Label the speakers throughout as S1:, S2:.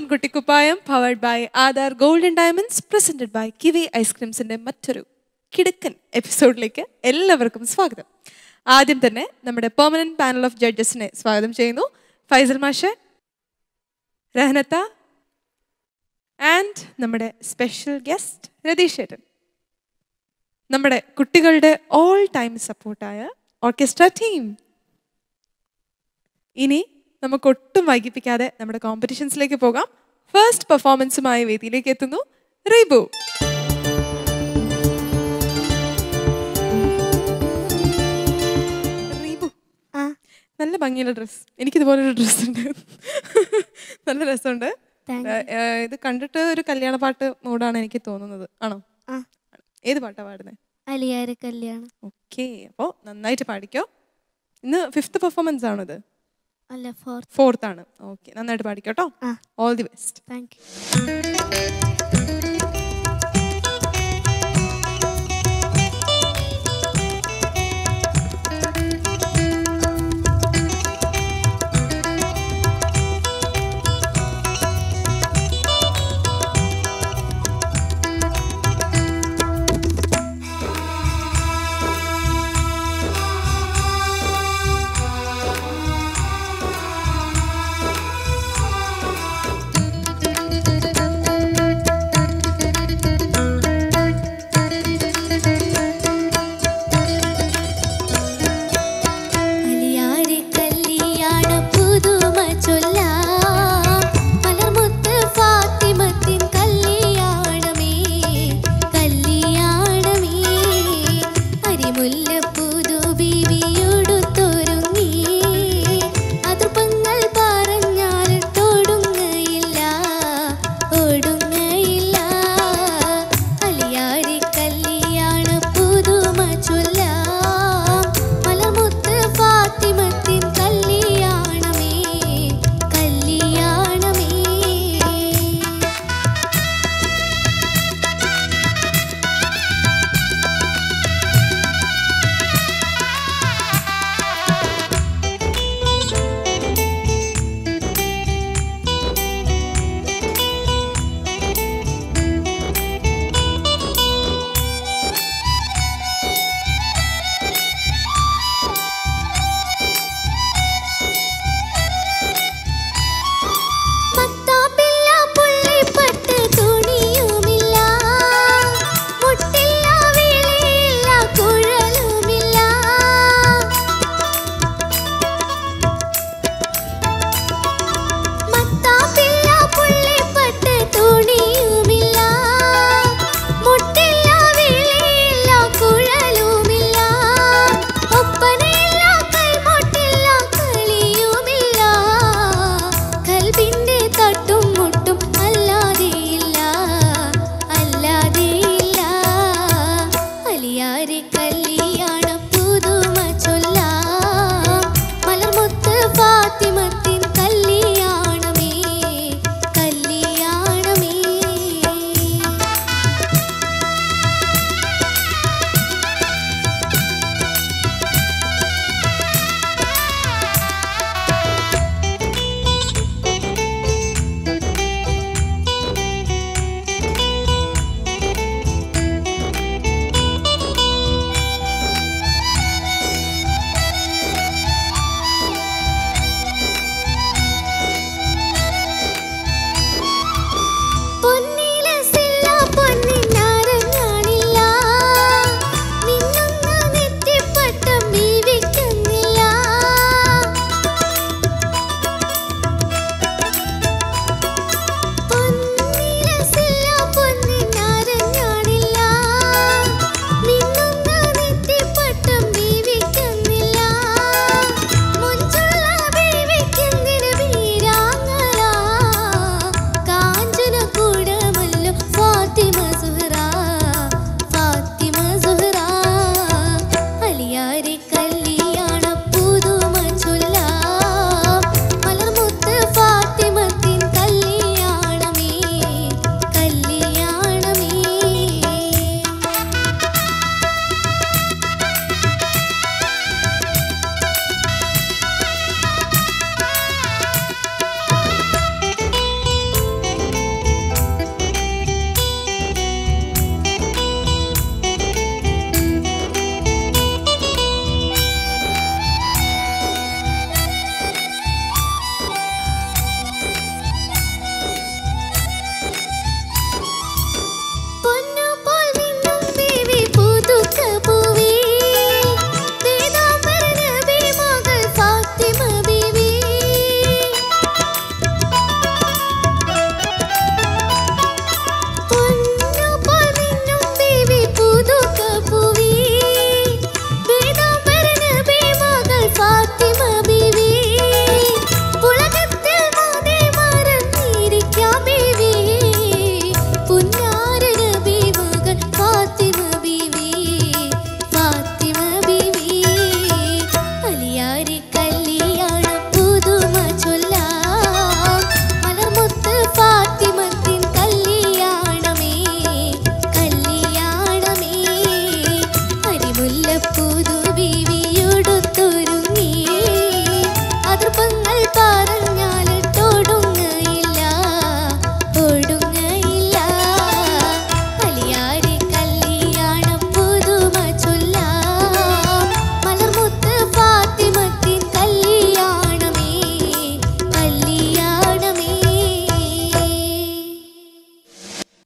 S1: പുത്തൻ കുട്ടിക്കുപ്പായം powered by Aadhaar golden diamonds presented by Kiwi ഐസ്ക്രീംസിന്റെ മറ്റൊരു കിടുക്കൻ എപ്പിസോഡിലേക്ക് എല്ലാവർക്കും സ്വാഗതം ആദ്യം തന്നെ നമ്മുടെ പെർമനന്റ് പാനൽ ഓഫ് ജഡ്ജസിനെ സ്വാഗതം ചെയ്യുന്നു ഫൈസൽ മാഷ് രഹനത്ത ആൻഡ് നമ്മുടെ സ്പെഷ്യൽ ഗസ്റ്റ് രതീഷ് ചേട്ടൻ നമ്മുടെ കുട്ടികളുടെ ഓൾ ടൈം സപ്പോർട്ടായ ഓർക്കസ്ട്ര ടീം ഇനി നമുക്ക് ഒട്ടും വൈകിപ്പിക്കാതെ നമ്മുടെ കോമ്പറ്റീഷൻസിലേക്ക് പോകാം ഫസ്റ്റ് പെർഫോമൻസുമായി വേദിയിലേക്ക് എത്തുന്നു റീബു റീബു
S2: ആ
S1: നല്ല ഭംഗിയുള്ള ഡ്രസ്സ് എനിക്കിതുപോലൊരു ഡ്രസ്സ് ഉണ്ട് നല്ല രസമുണ്ട്
S2: Thank
S1: ഏ, ഏ, ഇത് കണ്ടിട്ട് ഒരു കല്യാണ പാട്ട് മൂടാണ് എനിക്ക് തോന്നുന്നത് ആണോ
S2: ആ
S1: ഏത് പാട്ടാ പാടുന്നത്
S2: അലിയാര കല്യാണം
S1: ഓക്കെ അപ്പോൾ നന്നായിട്ട് പാടിക്കോ ഇന്ന് ഫിഫ്ത്ത് പെർഫോമൻസ് ആണിത്
S2: അല്ല ഫോർത്ത്
S1: ഫോർത്ത് ആണ് ഓക്കെ നന്നായിട്ട് പാടിക്കോട്ടോ
S2: ആ
S1: all the best
S2: thank you
S3: ും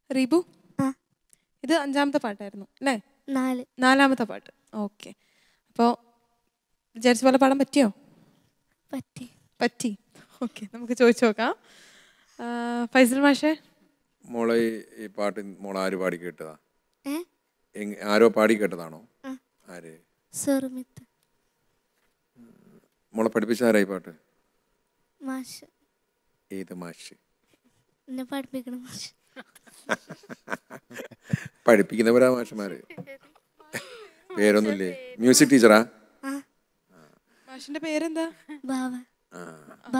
S1: റീബു
S2: ആ
S1: ഇത് അഞ്ചാമത്തെ പാട്ടായിരുന്നു അല്ലേ
S2: നാല്
S1: നാലാമത്തെ പാട്ട് ഓക്കെ അപ്പോൾ വിചാരിച്ച പോലെ പാടാൻ പറ്റിയോ
S2: പറ്റി
S1: പറ്റി ഓക്കെ നമുക്ക് ചോദിച്ചു നോക്കാം ആ, ഫൈസൽ മാഷേ
S3: മോളെ ഈ- ഈ പാട്ട് മോൾ ആര് പാടി കേട്ടതാ
S2: ഏ
S3: എങ്- ആരോ പാടി കേട്ടതാണോ
S2: ആ.
S3: ആര്
S2: സുറുമിത്ത്
S3: മോളെ പഠിപ്പിച്ച ആരാ ഈ പാട്ട്
S2: മാഷ്
S3: ഏത് മാഷ്
S2: എന്നെ പഠിപ്പിക്കണം മാഷ്
S3: പഠിപ്പിക്കുന്നവരാ മാഷന്മാര് പേരൊന്നുമില്ലേ മ്യൂസിക് ടീച്ചറാ
S2: ആ
S1: മാഷിന്റെ പേരെന്താ
S2: ബാവ ബാ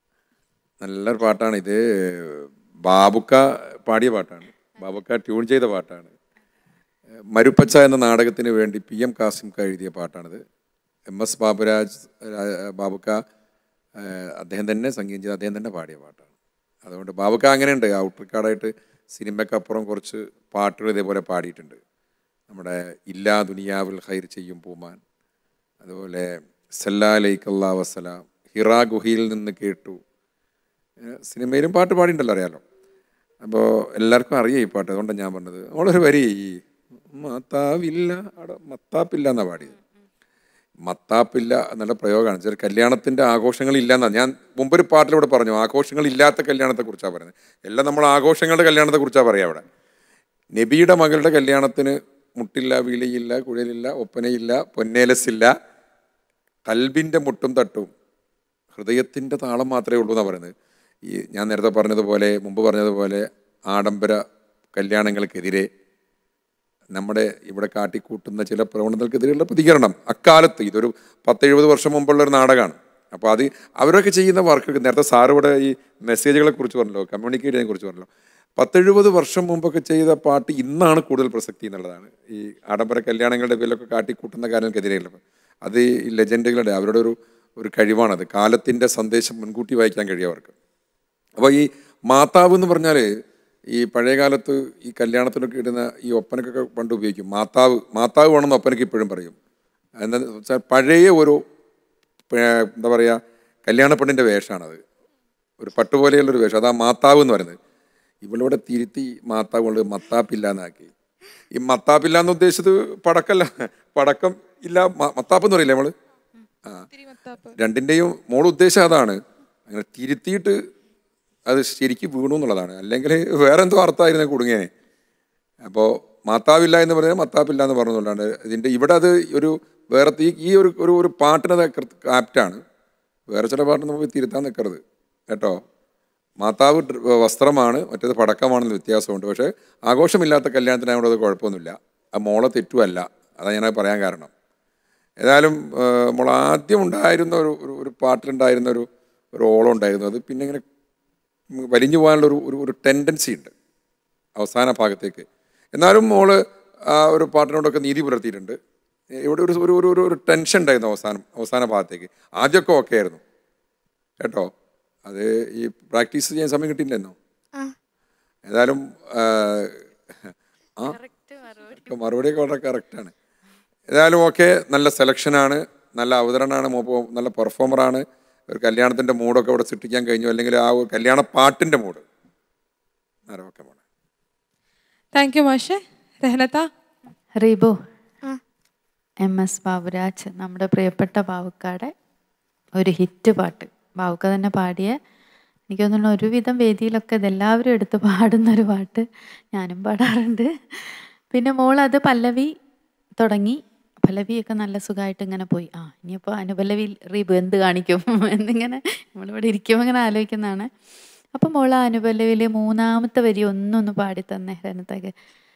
S3: നല്ലൊരു പാട്ടാണ് ഇത് ബാബുക്ക പാടിയ പാട്ടാണ് ബാബുക്ക ട്യൂൺ ചെയ്ത പാട്ടാണ് മരുപ്പച്ച എന്ന നാടകത്തിന് വേണ്ടി പി എം കാസിംക എഴുതിയ പാട്ടാണിത് എം എസ് ബാബുരാജ് രാ- ബാബുക്ക ഏഹ്, അദ്ദേഹം തന്നെ സംഗീതം ചെയ്ത് അദ്ദേഹം തന്നെ പാടിയ പാട്ടാണ് അതുകൊണ്ട് ബാബുക്ക അങ്ങനെയുണ്ട് ഔട്ടർ കാർഡായിട്ട് സിനിമയ്ക്കപ്പുറം കുറച്ച് പാട്ടുകൾ ഇതേപോലെ പാടിയിട്ടുണ്ട് നമ്മുടെ ഇല്ലാ ദുനിയാവിൽ ഹൈർ ചെയ്യും പൂമാൻ അതുപോലെ സല്ലാ ലൈക്കല്ലാ വസ്സലാം ഹിറാ ഗുഹയിൽ നിന്ന് കേട്ടു ഏഹ് സിനിമയിലും പാട്ട് പാടിയിട്ടുണ്ടല്ലോ അറിയാലോ അപ്പോൾ എല്ലാവർക്കും അറിയാം ഈ പാട്ട് അതുകൊണ്ടാണ് ഞാൻ പറഞ്ഞത് നമ്മളൊരു വരി ഈ മത്താവില്ല അവിടെ മത്താപ്പില്ല എന്നാണ് പാടിയത് മത്താപ്പില്ല എന്നുള്ള പ്രയോഗമാണ് ചില കല്യാണത്തിൻ്റെ ആഘോഷങ്ങളില്ല എന്നാണ് ഞാൻ മുമ്പൊരു പാട്ടിലൂടെ പറഞ്ഞു ആഘോഷങ്ങളില്ലാത്ത കല്യാണത്തെക്കുറിച്ചാണ് പറയുന്നത് എല്ലാം നമ്മൾ ആഘോഷങ്ങളുടെ കല്യാണത്തെക്കുറിച്ചാണ് പറയുക അവിടെ നബിയുടെ മകളുടെ കല്യാണത്തിന് മുട്ടില്ല വിളിയില്ല കുഴലില്ല ഒപ്പനയില്ല പൊന്നേലസില്ല കൽബിൻ്റെ മുട്ടും തട്ടും ഹൃദയത്തിൻ്റെ താളം മാത്രമേ ഉള്ളൂ എന്നാണ് പറയുന്നത് ഈ ഞാൻ നേരത്തെ പറഞ്ഞതുപോലെ മുമ്പ് പറഞ്ഞതുപോലെ ആഡംബര കല്യാണങ്ങൾക്കെതിരെ നമ്മുടെ ഇവിടെ കാട്ടിക്കൂട്ടുന്ന ചില പ്രവണതകൾക്കെതിരെയുള്ള പ്രതികരണം അക്കാലത്ത് ഇതൊരു പത്തെഴുപത് വർഷം മുമ്പുള്ള ഒരു നാടകമാണ് അപ്പോൾ അത് അവരൊക്കെ ചെയ്യുന്ന വർക്കൊക്കെ നേരത്തെ സാറ് ഇവിടെ ഈ മെസ്സേജുകളെ കുറിച്ച് പറഞ്ഞല്ലോ കമ്മ്യൂണിക്കേറ്റിനെ കുറിച്ച് പറഞ്ഞല്ലോ പത്തെഴുപത് വർഷം മുമ്പൊക്കെ ചെയ്ത പാട്ട് ഇന്നാണ് കൂടുതൽ പ്രസക്തി എന്നുള്ളതാണ് ഈ ആഡംബര കല്യാണങ്ങളുടെ പേരിലൊക്കെ കാട്ടിക്കൂട്ടുന്ന കാര്യങ്ങൾക്കെതിരെയുള്ള അത് ഈ ലെജൻഡുകളുടെ അവരുടെ ഒരു ഒരു കഴിവാണത് കാലത്തിൻ്റെ സന്ദേശം മുൻകൂട്ടി വായിക്കാൻ കഴിയും അവർക്ക് അപ്പോൾ ഈ മാതാവ് എന്ന് പറഞ്ഞാൽ ഈ പഴയ കാലത്ത് ഈ കല്യാണത്തിനൊക്കെ ഇടുന്ന ഈ ഒപ്പനക്കൊക്കെ പണ്ട് ഉപയോഗിക്കും മാതാവ് മാതാവ് വേണമെന്ന് ഒപ്പനയ്ക്ക് ഇപ്പോഴും പറയും എന്താണെന്ന് വെച്ചാൽ പഴയ ഒരു പേ- എന്താ പറയുക കല്യാണ പെണ്ണിൻ്റെ വേഷമാണത് ഒരു പട്ടുപോലെയുള്ളൊരു വേഷം അതാ മാതാവ് എന്ന് പറയുന്നത് ഇവളിവിടെ തിരുത്തി മാതാവ് കൊണ്ട് മത്താപ്പില്ല എന്നാക്കി ഈ മത്താപ്പില്ല എന്ന് ഉദ്ദേശിച്ചത് പടക്കല്ല പടക്കം ഇല്ല മ- മത്താപ്പ് എന്ന് പറയില്ലേ നമ്മള് ആ
S1: തിരുമത്താപ്പ്
S3: രണ്ടിൻ്റെയും മോൾ ഉദ്ദേശം അതാണ് അങ്ങനെ തിരുത്തിയിട്ട് അത് ശരിക്കും വീണു എന്നുള്ളതാണ് അല്ലെങ്കിൽ വേറെ എന്തോ അർത്ഥമായിരുന്നു കുടുങ്ങിയനെ അപ്പോൾ മാത്താവില്ല എന്ന് പറഞ്ഞാൽ മത്താപ്പില്ല എന്ന് പറഞ്ഞുകൊണ്ടാണ് ഇതിൻ്റെ ഇവിടെ അത് ഒരു വേറെ ഈ ഈ ഒരു ഒരു ഒരു പാട്ടിനത് ആപ്റ്റാണ് വേറെ ചില പാട്ട് നമുക്ക് തിരുത്താൻ നിൽക്കരുത് കേട്ടോ മാതാവ് ഡ്ര- വസ്ത്രമാണ് മറ്റേത് പടക്കമാണെന്ന് വ്യത്യാസമുണ്ട് പക്ഷേ ആഘോഷമില്ലാത്ത കല്യാണത്തിനായതുകൊണ്ട് അത് കുഴപ്പമൊന്നുമില്ല ആ മോളെ തെറ്റുമല്ല അതാണ് ഞാനത് പറയാൻ കാരണം ഏതായാലും നമ്മൾ ആദ്യം ഉണ്ടായിരുന്ന ഒരു ഒരു ഒരു പാട്ടിലുണ്ടായിരുന്ന ഒരു ഒരു ഓളം ഉണ്ടായിരുന്നു അത് പിന്നെ ഇങ്ങനെ വലിഞ്ഞു പോകാനുള്ള ഒരു ഒരു ഒരു ടെൻഡൻസി ഉണ്ട് അവസാന ഭാഗത്തേക്ക് എന്നാലും മോള് ആ ഒരു പാട്ടിനോടൊക്കെ നീതി പുലർത്തിയിട്ടുണ്ട് ഇവിടെ ഒരു ഒരു ഒരു- ഒരു ഒരു ടെൻഷൻ ഉണ്ടായിരുന്നു അവസാനം അവസാന ഭാഗത്തേക്ക് ആദ്യമൊക്കെ ഓക്കെ ആയിരുന്നു കേട്ടോ അത് ഈ പ്രാക്ടീസ് ചെയ്യാൻ സമയം കിട്ടിയില്ലെന്നോ
S2: ആ
S3: ഏതായാലും ആ, ആ ഒക്കെ മറുപടിയൊക്കെ വളരെ കറക്റ്റാണ് ഏതായാലും ഓക്കെ നല്ല സെലക്ഷനാണ് നല്ല അവതരണമാണ് മൂപ്പ നല്ല പെർഫോമറാണ് ഒരു കല്യാണത്തിൻ്റെ മൂഡൊക്കെ ഇവിടെ സൃഷ്ടിക്കാൻ കഴിഞ്ഞു അല്ലെങ്കിൽ ആ ഒരു കല്യാണ പാട്ടിൻ്റെ മൂഡ് നേരെ ഓക്കെ മോളെ
S1: താങ്ക് യു മാഷേ രഹനത്ത
S4: റീബു
S2: ആ
S4: എം എസ് ബാബുരാജ് നമ്മുടെ പ്രിയപ്പെട്ട ബാവുക്കാടെ ഒരു ഹിറ്റ് പാട്ട് ബാവുക്ക തന്നെ പാടിയ എനിക്ക് തോന്നുന്നു ഒരുവിധം വേദിയിലൊക്കെ ഇതെല്ലാവരും എടുത്ത് പാടുന്ന ഒരു പാട്ട് ഞാനും പാടാറുണ്ട് പിന്നെ മോൾ അത് പല്ലവി തുടങ്ങി പല്ലവിയൊക്കെ നല്ല സുഖമായിട്ട് ഇങ്ങനെ പോയി ആ ഇനിയിപ്പോൾ അനുപല്ലവി റീബു എന്ത് കാണിക്കും എന്നിങ്ങനെ നമ്മളിവിടെ ഇരിക്കുമ്പോൾ ഇങ്ങനെ ആലോചിക്കുന്നതാണ് അപ്പം മോൾ ആ അനുപല്ലവിയിൽ മൂന്നാമത്തെ വരി ഒന്നൊന്ന് പാടി തന്നെ രനത്തേക്ക്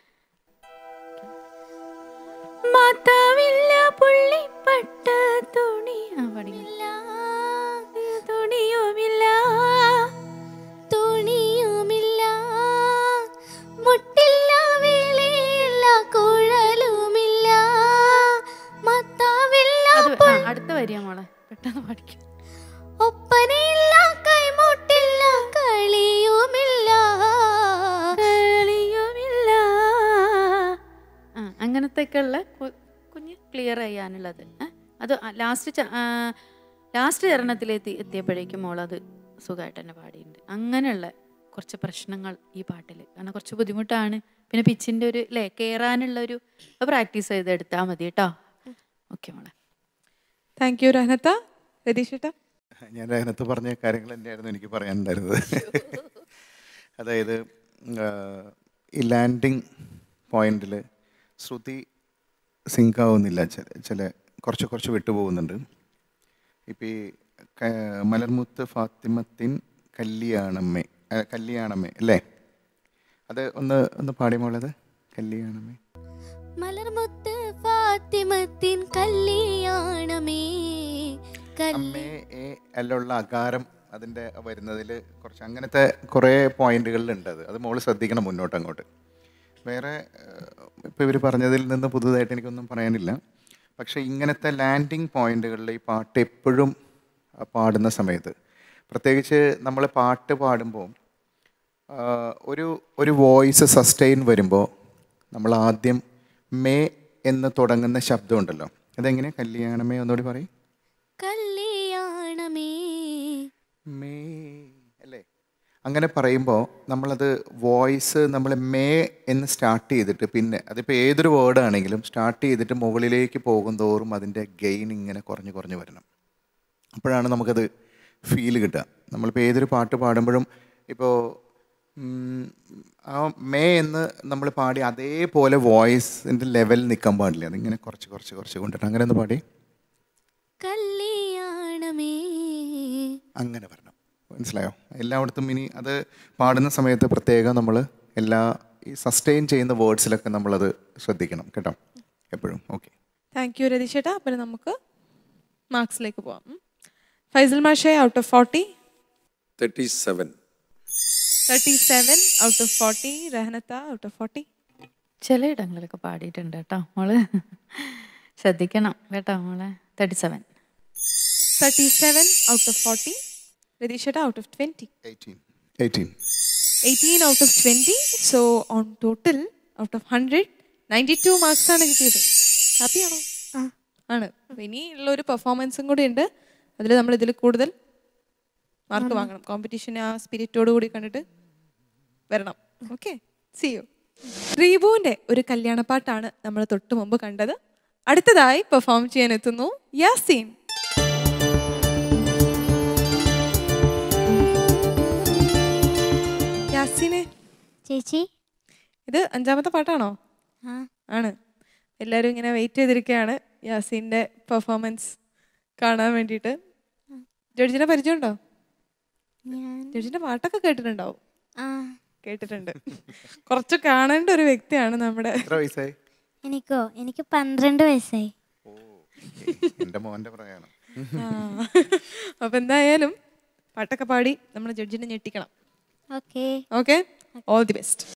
S4: മാതാവില്ല പുള്ളിപ്പട്ട തുണി ആ പാടി തുണിയുമില്ല
S2: തുണിയുമില്ല മുട്ടില്ല വേലയില്ല കുഴലുമില്ല മത്താവില്ല
S4: അത് ആ, അടുത്ത വരിയാ മോളെ പെട്ടെന്ന് പഠിക്കും
S2: ഒപ്പനയില്ല കൈമുട്ടില്ല കളിയുമില്ല
S4: കളിയുമില്ല ആ അങ്ങനത്തെയൊക്കെ ഉള്ള കു- കുഞ്ഞ് ക്ലിയർ ചെയ്യാനുള്ളത് ഏ? അത് ലാസ്റ്റ് ലാസ്റ്റ് ചരണത്തിലെത്തി എത്തിയപ്പോഴേക്കും മോളത് സുഖമായിട്ട് തന്നെ പാടിയിട്ടുണ്ട് അങ്ങനെയുള്ള കുറച്ച് പ്രശ്നങ്ങൾ ഈ പാട്ടിൽ കാരണം കുറച്ച് ബുദ്ധിമുട്ടാണ് പിന്നെ പിച്ചിൻ്റെ ഒരു അല്ലേ കയറാനുള്ള ഒരു പ്രാക്ടീസ് ചെയ്തെടുത്താൽ മതി കേട്ടോ ഓക്കെ മോളെ
S1: താങ്ക് യു രഹനത്ത രതീഷ് ഏട്ടാ
S5: ഞാൻ അതിനകത്ത് പറഞ്ഞ കാര്യങ്ങൾ തന്നെയായിരുന്നു എനിക്ക് പറയാനുണ്ടായിരുന്നത് അതായത് ആ, ഈ ലാൻഡിങ് പോയിന്റിൽ ശ്രുതി സിങ്ക് ആവുന്നില്ല ചില ചില കുറച്ച് കുറച്ച് വിട്ടുപോകുന്നുണ്ട് ഇപ്പം ഈ ക- മലർമുത്ത് ഫാത്തിമത്തിൻ കല്യാണമ്മേ ആ, കല്യാണമ്മേ അല്ലേ അത് ഒന്ന് ഒന്ന് പാടിയുമുള്ളത് കല്യാണമ്മേ
S2: മലർമുത്ത് ഫാത്തിമത്തിൻ കല്യാണമേ കല്യാ
S5: അമ്മേ എ എല്ലുള്ള അകാരം അതിൻ്റെ വരുന്നതിൽ കുറച്ച് അങ്ങനത്തെ കുറേ പോയിന്റുകളിലുണ്ട് അത് അത് മോള് ശ്രദ്ധിക്കണം മുന്നോട്ട് അങ്ങോട്ട് വേറെ ഇപ്പോൾ ഇവർ പറഞ്ഞതിൽ നിന്ന് പുതുതായിട്ട് എനിക്കൊന്നും പറയാനില്ല പക്ഷേ ഇങ്ങനത്തെ ലാൻഡിങ് പോയിന്റുകളിൽ ഈ പാട്ട് എപ്പോഴും ആ, പാടുന്ന സമയത്ത് പ്രത്യേകിച്ച് നമ്മൾ പാട്ട് പാടുമ്പോൾ ആ, ഒരു ഒരു വോയിസ് സസ്റ്റെയിൻ വരുമ്പോൾ നമ്മൾ ആദ്യം മേ എന്ന് തുടങ്ങുന്ന ശബ്ദമുണ്ടല്ലോ അതെങ്ങനെ കല്യാണമേ ഒന്നുകൂടി പറയും
S2: കല്യാണമേ
S5: മേ അല്ലേ അങ്ങനെ പറയുമ്പോൾ നമ്മളത് വോയിസ് നമ്മൾ മേ എന്ന് സ്റ്റാർട്ട് ചെയ്തിട്ട് പിന്നെ അതിപ്പോൾ ഏതൊരു വേർഡ് ആണെങ്കിലും സ്റ്റാർട്ട് ചെയ്തിട്ട് മുകളിലേക്ക് പോകും തോറും അതിൻ്റെ ഗെയിൻ ഇങ്ങനെ കുറഞ്ഞ് കുറഞ്ഞ് വരണം അപ്പോഴാണ് നമുക്കത് ഫീൽ കിട്ടുക നമ്മളിപ്പോൾ ഏതൊരു പാട്ട് പാടുമ്പോഴും ഇപ്പോൾ ഉം, ആ മേ എന്ന് നമ്മൾ പാടി അതേപോലെ വോയിസിൻ്റെ ലെവൽ നിൽക്കാൻ പാടില്ല അതിങ്ങനെ കുറച്ച് കുറച്ച് കുറച്ച് കൊണ്ടിട്ട് അങ്ങനെ ഒന്ന് പാടി
S2: കല്യാണമേ
S5: അങ്ങനെ വരണം മനസ്സിലായോ എല്ലായിടത്തും ഇനി അത് പാടുന്ന സമയത്ത് പ്രത്യേകം നമ്മൾ എല്ലാ ഈ സസ്റ്റെയിൻ ചെയ്യുന്ന വേർഡ്സിലൊക്കെ നമ്മളത് ശ്രദ്ധിക്കണം കേട്ടോ എപ്പോഴും ഓക്കെ
S1: താങ്ക് യു രതീഷ് ഏട്ടാ അപ്പം നമുക്ക് മാർക്സിലേക്ക് പോവാം ഉം. ഫൈസൽ മാഷെ out of forty
S3: thirty seven
S1: thirty seven out of forty രഹനത്ത ഔട്ട് ഓഫ് ഫോർട്ടി
S4: ചിലയിടങ്ങളിലൊക്കെ പാടിയിട്ടുണ്ട് കേട്ടോ മോള് ശ്രദ്ധിക്കണം കേട്ടോ മോളെ thirty seven
S1: thirty seven out of forty Ratheesh ഏട്ടാ out of twenty
S5: eighteen eighteen
S1: 18 out of 20 so on total out of 100 92 marks ആണ് കിട്ടിയത് ഹാപ്പിയാണോ ആണ് അപ്പൊ ഇനി ഉള്ള ഒരു പെർഫോമൻസും കൂടി ഉണ്ട് അതിൽ നമ്മൾ ഇതിൽ കൂടുതൽ മാർക്ക് വാങ്ങണം കോമ്പറ്റീഷൻ ആ സ്പിരിറ്റോട് കൂടി കണ്ടിട്ട് വരണം ഓക്കെ സിയോ റീബുവിന്റെ ഒരു കല്യാണപ്പാട്ടാണ് നമ്മൾ തൊട്ട് മുമ്പ് കണ്ടത് അടുത്തതായി പെർഫോം ചെയ്യാൻ എത്തുന്നു യാസീൻ യാസീനെ
S2: ചേച്ചി
S1: ഇത് അഞ്ചാമത്തെ പാട്ടാണോ
S2: ആ
S1: ആണ് എല്ലാവരും ഇങ്ങനെ വെയിറ്റ് ചെയ്തിരിക്കുകയാണ് യാസീൻ്റെ പെർഫോമൻസ് കാണാൻ വേണ്ടിയിട്ട് ജഡ്ജിനെ പരിചയമുണ്ടോ
S2: ഞാൻ
S1: ജഡ്ജിൻ്റെ പാട്ടൊക്കെ കേട്ടിട്ടുണ്ടാവും
S2: ആ
S1: കേട്ടിട്ടുണ്ട് കുറച്ച് കാണേണ്ട ഒരു വ്യക്തിയാണ് നമ്മുടെ
S5: എത്ര വയസ്സായി
S2: എനിക്കോ എനിക്ക് പന്ത്രണ്ട് വയസ്സായി
S5: ഓ എൻ്റെ മോൻ്റെ പ്രായമാണ്
S1: ആ. അപ്പൊ എന്തായാലും പാട്ടൊക്കെ പാടി നമ്മൾ ജഡ്ജിനെ ഞെട്ടിക്കണം
S2: okay
S1: okay all the best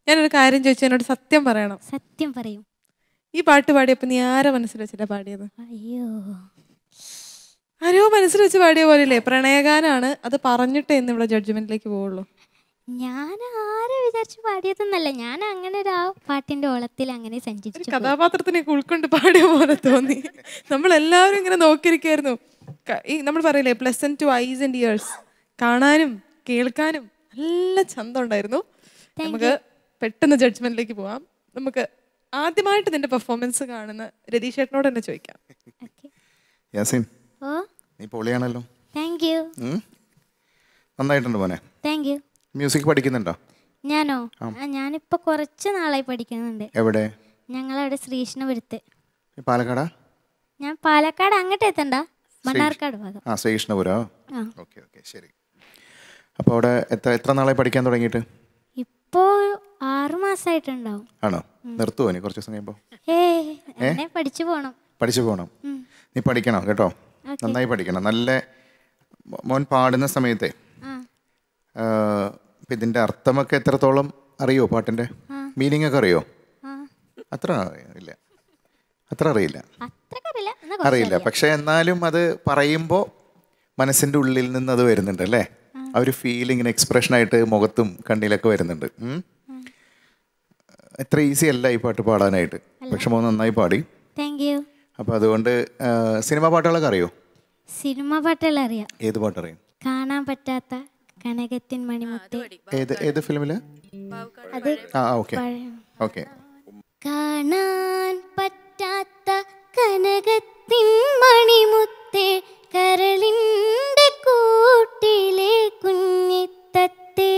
S1: ഞാനൊരു കാര്യം ചോദിച്ചു എന്നോട് സത്യം പറയണം
S2: സത്യം പറയും
S1: ഈ പാട്ട് പാടിയപ്പോൾ നീ ആരെ മനസ്സിൽ വെച്ചിട്ടാ പാടിയത്
S2: അയ്യോ
S1: ആരോ മനസ്സിൽ വെച്ച് പാടിയ പോലെയല്ലേ പ്രണയഗാനാണ് അത് പറഞ്ഞിട്ടേ ഇന്ന് ഇവിടെ ജഡ്ജ്മെന്റിലേക്ക് പോവുള്ളൂ
S2: ഞാൻ ആരെ വിചാരിച്ച് പാടിയതെന്നല്ല ഞാൻ അങ്ങനെ ഒരു ആ പാട്ടിന്റെ ഓളത്തിൽ അങ്ങനെ
S1: ഒരു
S2: സഞ്ചരിച്ചു പോയി.
S1: കഥാപാത്രത്തിനൊക്കെ ഉൾക്കൊണ്ട് പാടിയ പോലെ തോന്നി നമ്മൾ എല്ലാവരും ഇങ്ങനെ നോക്കിയിരിക്കായിരുന്നു ക- ഈ നമ്മൾ പറയില്ലേ pleasant to eyes and ears കാണാനും കേൾക്കാനും നല്ല ചന്തം ഉണ്ടായിരുന്നു നമുക്ക് പെട്ടെന്ന് ജഡ്ജ്മെന്റിലേക്ക് പോവാം നമുക്ക് ആദ്യമായിട്ട് നിന്റെ പെർഫോമൻസ് കാണുന്ന രതീഷ് ചേട്ടനോട് തന്നെ ചോദിക്കാം
S2: Okay.
S5: യാസിൻ
S2: ഓ
S5: നീ പൊളിയാണല്ലോ
S2: താങ്ക് യു
S5: ഉം? നന്നായിട്ടുണ്ട് മോനെ
S2: താങ്ക് യു
S5: മ്യൂസിക് പഠിക്കുന്നുണ്ടോ
S2: ഞാനോ ആ, ഞാനിപ്പോ കുറച്ച് നാളായി പഠിക്കുന്നുണ്ട്
S5: എവിടെ
S2: ഞങ്ങളവിടെ ശ്രീകൃഷ്ണപുരത്ത്
S5: ഈ പാലക്കാടാ
S2: ഞാൻ പാലക്കാട് അങ്ങോട്ട് എത്തണ്ട മണ്ണാർക്കാട് ഭാഗം
S5: ആ ശ്രീകൃഷ്ണപുരോ
S2: ആ.
S5: ഓക്കെ ഓക്കെ ശരി അപ്പോൾ അവിടെ എത്ര എത്ര നാളായി പഠിക്കാൻ തുടങ്ങിയിട്ട്
S2: ഇപ്പോ ആറു മാസമായിട്ടുണ്ടാവും
S5: ആണോ നിർത്തുമോ നീ കുറച്ച് ദിവസം കഴിയുമ്പോൾ
S2: ഏ എന്നെ പഠിച്ചു പോണം
S5: പഠിച്ചു പോകണം നീ പഠിക്കണം കേട്ടോ നന്നായി പഠിക്കണം നല്ല മോ- മോൻ പാടുന്ന സമയത്തെ
S2: ആ
S5: ഇപ്പം ഇതിൻ്റെ അർത്ഥമൊക്കെ എത്രത്തോളം അറിയോ പാട്ടിൻ്റെ മീനിങ് ഒക്കെ അറിയോ
S2: ആ
S5: അത്ര അറിയില്ല അത്ര അറിയില്ല
S2: അത്രക്കറിയില്ല എന്നാ
S5: അറിയില്ല പക്ഷെ എന്നാലും അത് പറയുമ്പോൾ മനസ്സിൻ്റെ ഉള്ളിൽ നിന്ന് അത് വരുന്നുണ്ട് അല്ലേ ആ ഒരു ഫീലിങ്ങിന് എക്സ്പ്രഷനായിട്ട് മുഖത്തും കണ്ണിലൊക്കെ വരുന്നുണ്ട് ഉം. എത്ര ഈസി അല്ല ഈ പാട്ട് പാടാനായിട്ട് പക്ഷെ മോൻ നന്നായി പാടി
S2: താങ്ക് യു
S5: അപ്പോൾ അതുകൊണ്ട് ആ, സിനിമ പാട്ടുകളൊക്കെ അറിയോ
S2: സിനിമ പാട്ടുകൾ അറിയാം
S5: ഏത് പാട്ടറിയും
S2: കാണാൻ പറ്റാത്ത കനകത്തിൻ മണിമുത്ത്
S5: ഏത് ഏത് ഫിലിമിൽ
S2: അത്
S5: ആ ഓക്കെ
S2: പഴയ-
S5: ഓക്കെ
S2: കാണാൻ പറ്റാത്ത കനകത്തിൻ മണിമുത്തേ കരളിൻ്റെ കൂട്ടിലെ കുഞ്ഞിത്തത്തേ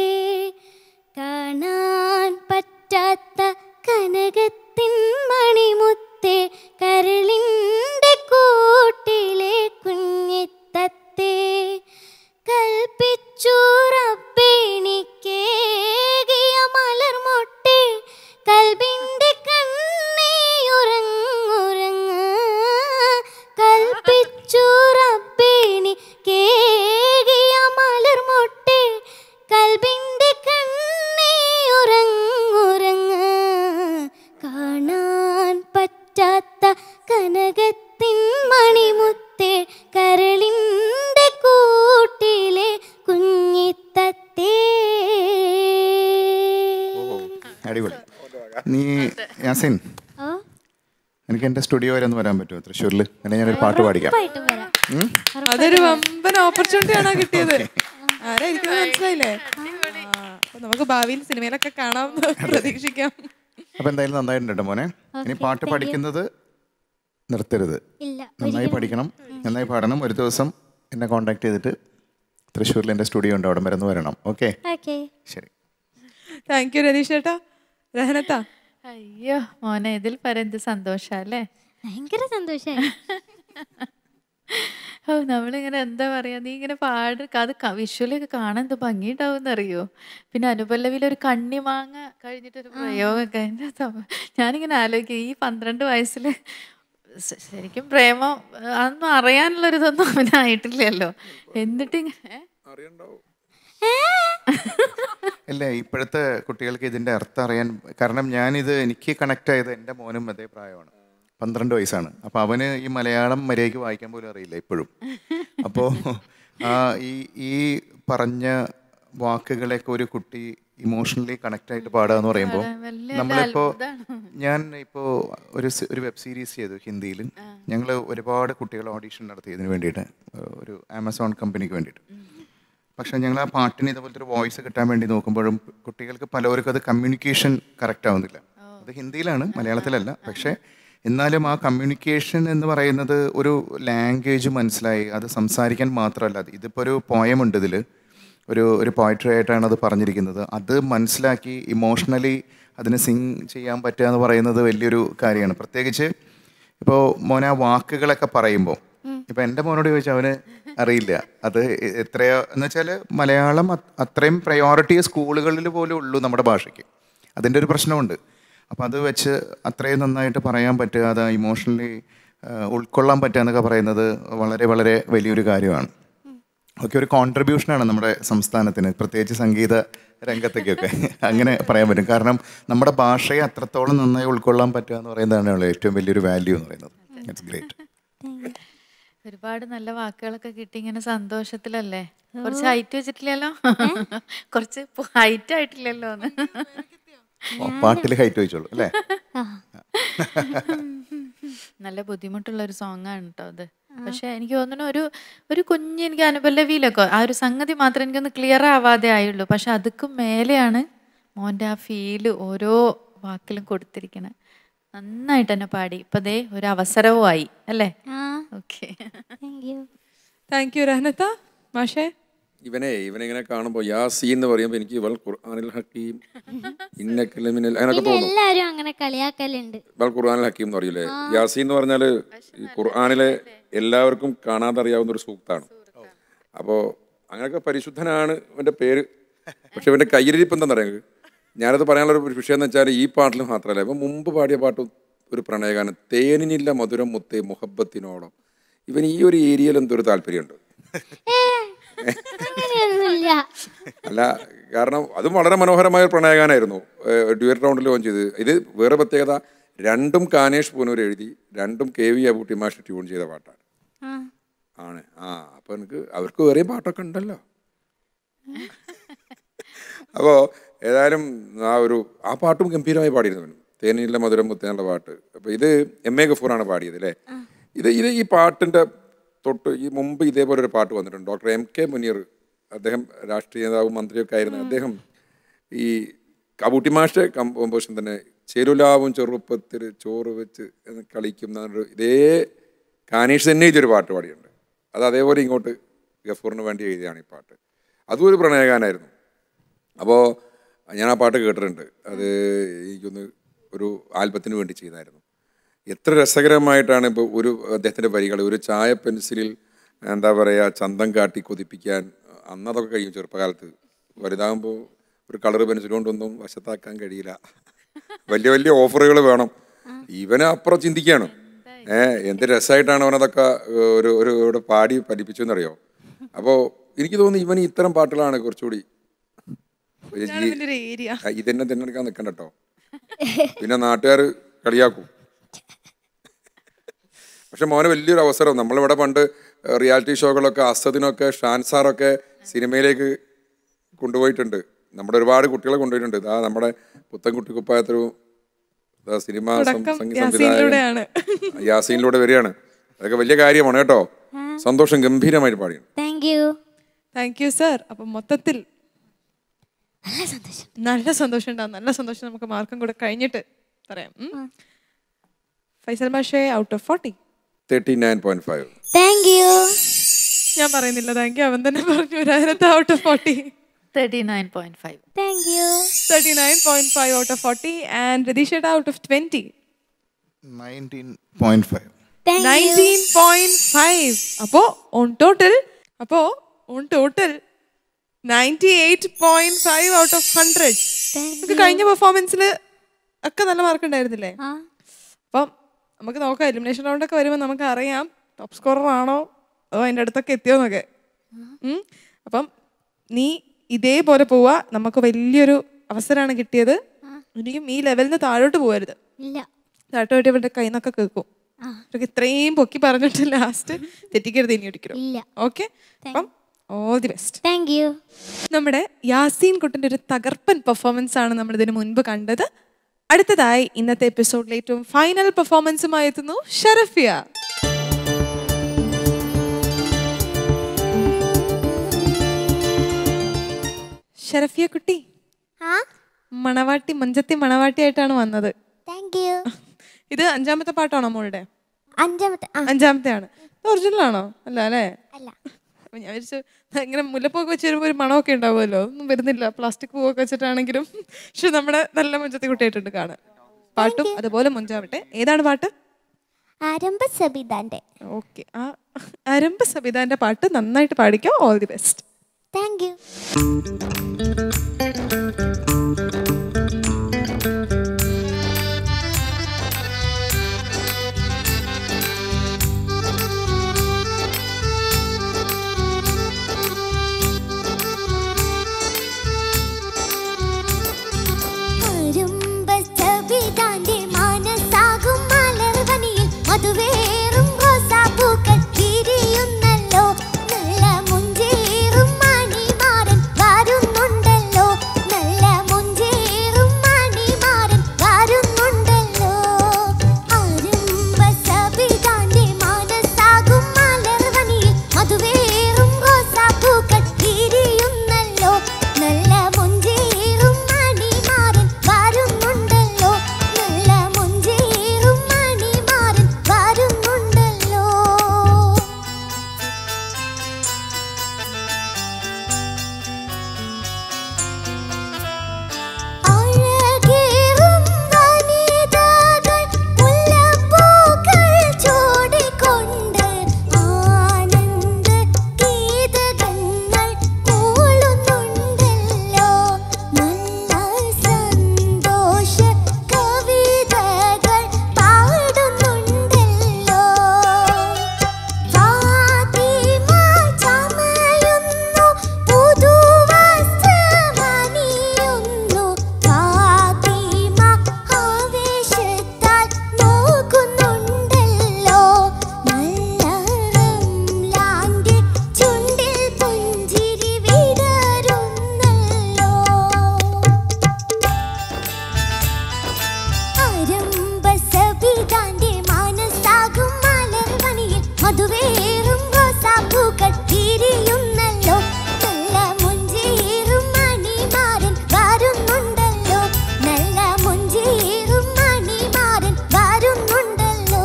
S2: കാണാൻ പറ്റാത്ത കനകത്തിൻ മണിമുത്തേ കരളിൻ്റെ കൂട്ടിലെ കുഞ്ഞിത്തത്തേ കൽപ്പിച്ചു റബ്ബെനിക്കേകിയ മലർമൊട്ടെ കൽബിന്റെ കണ്ണേ ഉറങ്ങുറങ്ങ് കൽപ്പിച്ചു റബ്ബെനിക്കേകിയ മലർമൊട്ടെ കൽബിന്റെ കണ്ണേ ഉറങ്ങുറങ്ങ് കാണാൻ പറ്റാത്ത കനകത്തിൻ മണിമുത്തേ കരളിന്റെ കൂട്ടിലെ കുഞ്ഞിത്തത്തേ
S5: അടിപൊളി നീ യാസിൻ
S2: ഓ
S5: എനിക്ക് എൻ്റെ സ്റ്റുഡിയോ വരെ ഒന്ന് വരാൻ പറ്റുമോ തൃശ്ശൂരിൽ അല്ലെങ്കിൽ ഞാനൊരു പാട്ട് പാടിക്കാം
S2: ഉറപ്പായിട്ടും വരാം
S5: ഉം?
S1: അതൊരു വമ്പൻ ഓപ്പർച്യൂണിറ്റി ആണോ കിട്ടിയത് ആരായിരിക്കുന്നത് മനസ്സിലായില്ലേ ആ, അപ്പൊ നമുക്ക് ഭാവിയിൽ സിനിമയിലൊക്കെ കാണാമെന്ന് പ്രതീക്ഷിക്കാം
S5: അപ്പോൾ എന്തായാലും നന്നായിട്ടുണ്ട് മോനെ ഇനി പാട്ട് പഠിക്കുന്നത് നിർത്തരുത്
S2: ഇല്ല
S5: നന്നായി പഠിക്കണം നന്നായി പാടണം ഒരു ദിവസം എന്നെ കോൺടാക്ട് ചെയ്തിട്ട് തൃശ്ശൂരിൽ എൻ്റെ സ്റ്റുഡിയോ ഉണ്ട് അവിടെ വരെ ഒന്ന് വരണം ഓക്കെ
S2: ഓക്കെ
S5: ശരി
S1: താങ്ക് യു രതീഷ് ചേട്ടാ രഹനത്താ
S4: അയ്യോ മോനെ ഇതിൽ പരെന്ത് സന്തോഷല്ലേ
S2: ഭയങ്കര സന്തോഷമായി
S4: ഓ നമ്മളിങ്ങനെ എന്താ പറയാ നീ ഇങ്ങനെ പാട് അത് വിഷ്വലൊക്കെ കാണാൻ എന്ത് ഭംഗിയുണ്ടാവും പിന്നെ അനുപല്ലവിയിൽ ഒരു കണ്ണിമാങ്ങ കഴിഞ്ഞിട്ടൊരു പ്രയോഗമൊക്കെ എൻ്റെ തമ- ഞാനിങ്ങനെ ആലോചിക്കും ഈ പന്ത്രണ്ട് വയസ്സിൽ ശരിക്കും പ്രേമം അതൊന്നും അറിയാനുള്ളൊരിതൊന്നും അവനായിട്ടില്ലല്ലോ എന്നിട്ട് ഇങ്ങനെ
S5: അല്ല ഇപ്പോഴത്തെ കുട്ടികൾക്ക് ഇതിൻ്റെ അർത്ഥം അറിയാൻ കാരണം ഞാനിത് എനിക്ക് കണക്ട് ആയത് എൻ്റെ മോനും അതേ പ്രായമാണ് പന്ത്രണ്ട് വയസ്സാണ് അപ്പോൾ അവന് ഈ മലയാളം മര്യാദയ്ക്ക് വായിക്കാൻ പോലും അറിയില്ല ഇപ്പോഴും അപ്പോൾ ആ ഈ ഈ പറഞ്ഞ വാക്കുകളെയൊക്കെ ഒരു കുട്ടി ഇമോഷണലി കണക്ട് ആയിട്ട് പാടുക എന്ന് പറയുമ്പോൾ
S4: വലിയ
S5: നമ്മളിപ്പോൾ ഞാൻ ഇപ്പോൾ ഒരു സി- ഒരു വെബ് സീരീസ് ചെയ്തു ഹിന്ദിയിൽ ഞങ്ങൾ ഒരുപാട് കുട്ടികൾ ഓഡീഷൻ നടത്തി ഇതിന് വേണ്ടിയിട്ട് ഏഹ് ഒരു ആമസോൺ കമ്പനിക്ക് വേണ്ടിയിട്ട് പക്ഷെ ഞങ്ങൾ ആ പാട്ടിന് ഇതുപോലത്തെ ഒരു വോയിസ് കിട്ടാൻ വേണ്ടി നോക്കുമ്പോഴും കുട്ടികൾക്ക് പലവർക്കും അത് കമ്മ്യൂണിക്കേഷൻ കറക്റ്റ് ആവുന്നില്ല അത് ഹിന്ദിയിലാണ് മലയാളത്തിലല്ല പക്ഷേ എന്നാലും ആ കമ്മ്യൂണിക്കേഷൻ എന്ന് പറയുന്നത് ഒരു ലാംഗ്വേജ് മനസ്സിലായി അത് സംസാരിക്കാൻ മാത്രമല്ല അത് ഇതിപ്പോൾ ഒരു പോയമുണ്ട് ഇതിൽ ഒരു ഒരു പോയട്രി ആയിട്ടാണ് അത് പറഞ്ഞിരിക്കുന്നത് അത് മനസ്സിലാക്കി ഇമോഷണലി അതിന് സിങ് ചെയ്യാൻ പറ്റുക എന്ന് പറയുന്നത് വലിയൊരു കാര്യമാണ് പ്രത്യേകിച്ച് ഇപ്പോൾ മോനെ ആ വാക്കുകളൊക്കെ പറയുമ്പോൾ ഇപ്പം എൻ്റെ മോനോട് ചോദിച്ചാൽ അവന് അറിയില്ല അത് എ- എത്രയോ എന്ന് വെച്ചാൽ മലയാളം അത് അത്രയും പ്രയോറിറ്റി സ്കൂളുകളിൽ പോലും ഉള്ളൂ നമ്മുടെ ഭാഷയ്ക്ക് അതിൻ്റെ ഒരു പ്രശ്നമുണ്ട് അപ്പം അത് വെച്ച് അത്രയും നന്നായിട്ട് പറയാൻ പറ്റുക അത് ഇമോഷണലി ഉൾക്കൊള്ളാൻ പറ്റുക എന്നൊക്കെ പറയുന്നത് വളരെ വളരെ വലിയൊരു കാര്യമാണ് ഒക്കെ ഒരു കോൺട്രിബ്യൂഷനാണ് നമ്മുടെ സംസ്ഥാനത്തിന് പ്രത്യേകിച്ച് സംഗീത രംഗത്തേക്കൊക്കെ അങ്ങനെ പറയാൻ പറ്റും കാരണം നമ്മുടെ ഭാഷയെ അത്രത്തോളം നന്നായി ഉൾക്കൊള്ളാൻ പറ്റുക എന്ന് പറയുന്നതാണ് ഏറ്റവും വലിയൊരു വാല്യൂ എന്ന് പറയുന്നത് ഇറ്റ്സ് ഗ്രേറ്റ്
S4: ഒരുപാട് നല്ല വാക്കുകളൊക്കെ കിട്ടി ഇങ്ങനെ സന്തോഷത്തിലല്ലേ കുറച്ച് ഹൈറ്റ് വെച്ചിട്ടില്ലല്ലോ കുറച്ച് ഹൈറ്റ് ആയിട്ടില്ലല്ലോ എന്ന്
S5: പാട്ടിൽ ഹൈറ്റ് വെച്ചോളൂ അല്ലേ
S4: നല്ല ബുദ്ധിമുട്ടുള്ള ഒരു സോങ് ആണ് കേട്ടോ അത് പക്ഷെ എനിക്ക് തോന്നുന്നു ഒരു ഒരു കുഞ്ഞ് എനിക്ക് അനുപല്ലവിയിലൊക്കെ ആ ഒരു സംഗതി മാത്രം എനിക്കൊന്ന് ക്ലിയർ ആവാതെ ആയുള്ളൂ പക്ഷെ അതുക്കും മേലെയാണ് മോൻ്റെ ആ ഫീല് ഓരോ വാക്കിലും കൊടുത്തിരിക്കണേ നന്നായിട്ട് തന്നെ പാടി ഇപ്പൊ ദേ ഒരു അവസരവും ആയി അല്ലേ
S2: ആ
S4: okay
S2: thank you
S1: thank you രഹനത്ത മാഷേ
S3: ഇവനെ ഇവനിങ്ങനെ കാണുമ്പോൾ യാസീൻ എന്ന് പറയുമ്പോൾ എനിക്ക് ഇവൾ ഖുർആനിൽ ഹക്കീം ഇന്നക്കലമിനൽ അങ്ങനെയൊക്കെ
S2: പിന്നെ
S3: തോന്നും
S2: എല്ലാരും അങ്ങനെ കളിയാക്കലുണ്ട്
S3: ഇവൾ ഖുർആനിൽ ഹക്കീം എന്ന് പറയൂലേ യാസീൻ എന്ന് പറഞ്ഞാൽ ഈ ഖുർആനിലെ എല്ലാവർക്കും കാണാതെ അറിയാവുന്ന ഒരു സൂക്താണ് അപ്പോൾ അങ്ങനെയൊക്കെ പരിശുദ്ധനാണ് ഇവൻ്റെ പേര് പക്ഷെ ഇവൻ്റെ കയ്യിലിരിപ്പ് എന്താണെന്നറിയാം ഞാനത് പറയാനുള്ള ഒരു വിഷയം എന്ന് വെച്ചാൽ ഈ പാട്ടിൽ മാത്രമല്ല ഇവൻ മുമ്പ് പാടിയ പാട്ട് ഒരു പ്രണയഗാനം തേനിനില്ല മധുരം മുത്തേ മുഹബത്തിനോളം ഇവൻ ഈ ഒരു ഏരിയയിൽ എന്തൊരു താല്പര്യമുണ്ട്
S2: അങ്ങനെയൊന്നുമില്ല
S3: അല്ല കാരണം അതും വളരെ മനോഹരമായ ഒരു പ്രണയഗാനായിരുന്നു ഡ്യുവറ്റ് റൗണ്ടിൽ ലോഞ്ച് ചെയ്ത് ഇത് വേറെ പ്രത്യേകത രണ്ടും കാനേഷ് പൂനൂർ എഴുതി രണ്ടും കെ വി അബൂട്ടി മാഷ് ട്യൂൺ ചെയ്ത പാട്ടാണ്
S2: ആ
S3: ആണ് ആ അപ്പോൾ എനിക്ക് അവർക്ക് വേറെയും പാട്ടൊക്കെ ഉണ്ടല്ലോ അപ്പോൾ ഏതായാലും ആ ഒരു ആ പാട്ടും ഗംഭീരമായി പാടിയിരുന്നു തേനില്ല മധുരം മുത്തേനുള്ള പാട്ട് അപ്പോൾ ഇത് എം എ ഗഫൂറാണ് പാടിയത് അല്ലേ ഇത് ഇത് ഈ പാട്ടിൻ്റെ തൊട്ട് ഈ മുമ്പ് ഇതേപോലെ ഒരു പാട്ട് വന്നിട്ടുണ്ട് ഡോക്ടർ എം കെ മുനീർ അദ്ദേഹം രാഷ്ട്രീയ നേതാവും മന്ത്രിയൊക്കെ ആയിരുന്നു അദ്ദേഹം ഈ കബൂട്ടി മാഷ കമ്പോസിഷൻ തന്നെ ചെരുലാവും ചെറുപ്പത്തിൽ ചോറ് വെച്ച് എന്ന് കളിക്കും എന്നൊരു ഇതേ കാനീഷ് തന്നെ ഇതൊരു പാട്ട് പാടിയിട്ടുണ്ട് അത് അതേപോലെ ഇങ്ങോട്ട് ഗഫൂറിന് വേണ്ടി എഴുതിയാണ് ഈ പാട്ട് അതും ഒരു പ്രണയഗാനായിരുന്നു അപ്പോൾ ഞാൻ ആ പാട്ട് കേട്ടിട്ടുണ്ട് അത് എനിക്കൊന്ന് ഒരു ആൽബത്തിന് വേണ്ടി ചെയ്തായിരുന്നു എത്ര രസകരമായിട്ടാണ് ഇപ്പോൾ ഒരു അദ്ദേഹത്തിൻ്റെ വരികൾ ഒരു ചായ പെൻസിലിൽ എന്താ പറയുക ചന്തം കാട്ടി കൊതിപ്പിക്കാൻ അന്ന് അതൊക്കെ കഴിയും ചെറുപ്പകാലത്ത് വലുതാകുമ്പോൾ ഒരു കളർ പെൻസിൽ കൊണ്ടൊന്നും വശത്താക്കാൻ കഴിയില്ല വലിയ വലിയ ഓഫറുകൾ വേണം ഇവന് അപ്പുറം ചിന്തിക്കുകയാണ് ഏഹ് എന്ത് രസമായിട്ടാണ് അവനതൊക്കെ ഏഹ്, ഒരു ഒരു ഇവിടെ പാടി പഠിപ്പിച്ചു എന്നറിയോ അപ്പോൾ എനിക്ക് തോന്നുന്നു ഇവന് ഇത്തരം പാട്ടുകളാണ് കുറച്ചുകൂടി ഒരു
S1: ഇതാണ്
S3: ജീ-
S1: ഇതിന്റെ ഒരു ഏരിയ
S3: ആ, ഇതെന്നെ തിരഞ്ഞെടുക്കാൻ നിൽക്കണ്ട കേട്ടോ പിന്നെ നാട്ടുകാർ കളിയാക്കും പക്ഷെ മോനെ വലിയൊരു അവസരം നമ്മളിവിടെ പണ്ട് റിയാലിറ്റി ഷോകളൊക്കെ അസദിനൊക്കെ ഷാൻസാറൊക്കെ സിനിമയിലേക്ക് കൊണ്ടുപോയിട്ടുണ്ട് നമ്മുടെ ഒരുപാട് കുട്ടികളെ കൊണ്ടുപോയിട്ടുണ്ട് ഇതാ നമ്മുടെ പുത്തൻകുട്ടി കുപ്പായത്തിലും ഇതാ സിനിമ സം-
S1: തുടക്കം
S3: സംഗീത
S1: യാസീനിലൂടെയാണ്.
S3: സംവിധായകൻ യാസീനിലൂടെ വരികയാണ് അതൊക്കെ വലിയ കാര്യമാണ് കേട്ടോ സന്തോഷം ഗംഭീരമായിട്ട് പാടിയാണ്
S2: thank you
S1: thank you sir അപ്പം മൊത്തത്തിൽ
S2: നല്ല സന്തോഷം
S1: നല്ല സന്തോഷം ഉണ്ടാവും നല്ല സന്തോഷം നമുക്ക് മാർക്കും കൂടെ കഴിഞ്ഞിട്ട് പറയാം ഉം. ഫൈസൽ മാഷേ out of forty
S3: thirty nine point five
S2: thank you
S1: ഞാൻ പറയുന്നില്ല താങ്ക് യു അവൻ തന്നെ പറഞ്ഞു ഒരായിരത്തി out of forty
S4: thirty nine point five
S2: thank you
S1: thirty nine point five out of forty and രതീഷേട്ട out of twenty
S5: nineteen point five
S2: thank you
S1: nineteen point five അപ്പോ on total അപ്പോ on total ninety eight point five out of hundred
S2: thank
S1: നമുക്ക് കഴിഞ്ഞ പെർഫോമൻസിൽ ഒക്കെ നല്ല mark ഉണ്ടായിരുന്നില്ലേ
S2: ആ
S1: അപ്പം നമുക്ക് നോക്കാം എലിമിനേഷൻ റൗണ്ട് ഒക്കെ വരുമ്പോൾ നമുക്ക് അറിയാം ടോപ്പ് സ്കോറർ ആണോ അതോ അതിൻ്റെ അടുത്തൊക്കെ എത്തിയോന്നൊക്കെ ഉം. അപ്പം നീ ഇതേപോലെ പോവാ നമുക്ക് വലിയൊരു അവസരമാണ് കിട്ടിയത് ഇനിയും ഈ ലെവലിൽ നിന്ന് താഴോട്ട് പോകരുത്
S2: ഇല്ല
S1: താഴോട്ട് ഇവരുടെ കയ്യിൽ നിന്നൊക്കെ കേൾക്കും
S2: ആ.
S1: ഇവർക്ക് ഇത്രയും പൊക്കി പറഞ്ഞിട്ട് ലാസ്റ്റ് തെറ്റിക്കരുത് ഇനി ഒരിക്കലും
S2: ഇല്ല
S1: ഓക്കെ അപ്പം all the best
S2: thank you
S1: നമ്മുടെ യാസീൻ കുട്ടിൻ്റെ ഒരു തകർപ്പൻ പെർഫോമൻസ് ആണ് നമ്മൾ ഇതിനു മുൻപ് കണ്ടത് അടുത്തതായി ഇന്നത്തെ എപ്പിസോഡിലെ ഏറ്റവും ഫൈനൽ പെർഫോമൻസുമായി എത്തുന്നു ഷറഫിയ ഷറഫിയ കുട്ടി
S2: ആ
S1: മണവാട്ടി മഞ്ചത്തി മണവാട്ടിയായിട്ടാണ് വന്നത്
S2: താങ്ക് യു
S1: ഇത് അഞ്ചാമത്തെ പാട്ടാണോ മോളുടെ
S2: അഞ്ചാമത്തെ ആ
S1: അഞ്ചാമത്തെ ആണ് ഒറിജിനൽ ആണോ അല്ല അല്ലേ
S2: അല്ല
S1: അപ്പൊ ഞാൻ വിചാരിച്ചു ഇങ്ങനെ മുല്ലപ്പൂവൊക്കെ വെച്ച് വരുമ്പോൾ ഒരു മണമൊക്കെ ഉണ്ടാവുമല്ലോ ഒന്നും വരുന്നില്ല പ്ലാസ്റ്റിക് പൂവൊക്കെ വെച്ചിട്ടാണെങ്കിലും പക്ഷെ നമ്മുടെ നല്ല മുഞ്ചത്തി കുട്ടിയായിട്ടുണ്ട് കാണാൻ പാട്ടും അതുപോലെ മുഞ്ചാവട്ടെ ഏതാണ് പാട്ട്
S2: ആരംഭ സബിതാന്റെ
S1: ഓക്കെ ആ അരമ്പ സബിതാന്റെ പാട്ട് നന്നായിട്ട് പാടിക്കോ all the best
S2: thank you
S6: ആ റോസാപ്പൂക്കൾ വിരിയുന്നല്ലോ നല്ല മുഞ്ചേറും മണിമാരൻ വരുന്നുണ്ടല്ലോ നല്ല മുഞ്ചേറും മണിമാരൻ വരുന്നുണ്ടല്ലോ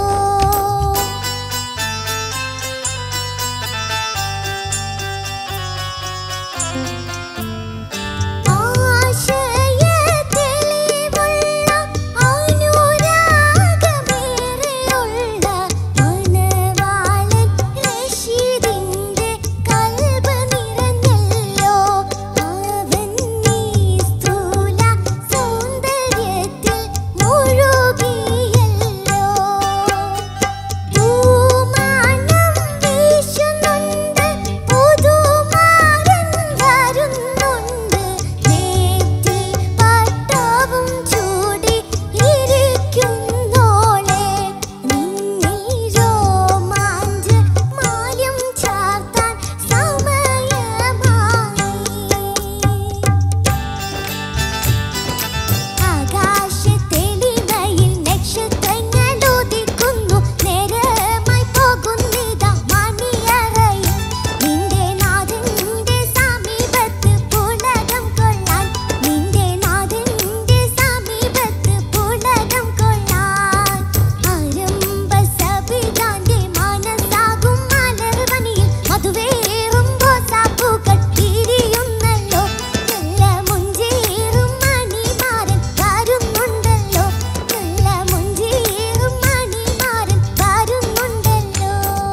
S6: ആശയത്തെളിവുള്ള അനുരാഗമേറെയുള്ള മണവാളൻ റഷീദിന്റെ കൽബ് നിറഞ്ഞല്ലോ അവൻ നീ സ്ഥൂല സൗന്ദര്യത്തിൽ മുഴുകിയല്ലോ പൂമാനം വീശുന്നുണ്ട് പുതുമാരൻ വരുന്നുണ്ട് നെറ്റി പട്ടവും ചൂടി ഇരിക്കുന്നോളെ നിന്നിൽ രോമാഞ്ച മായം ചാർത്താൻ സമയമായി ആകാശത്തെളിമയിൽ നക്ഷത്രങ്ങൾ ഉദിക്കുന്നു നേരമായി പോകുന്നിതാ മണിയറയിൽ നിന്റെ നാഥന്റെ സമീപത്ത് പുളകം കൊള്ളാൻ നിന്റെ നാഥന്റെ സമീപത്ത് പുളകം കൊള്ളാൻ ആരംഭ സബിതാന്റെ മനസ്സാകും മലർവനിയിൽ മധുവേറും റോസാപ്പൂക്കൾ വിരിയുന്നല്ലോ നല്ല മുഞ്ചേറും മണിമാരൻ വരുന്നുണ്ടല്ലോ നല്ല മുഞ്ചേറും മണിമാരൻ വരുന്നുണ്ടല്ലോ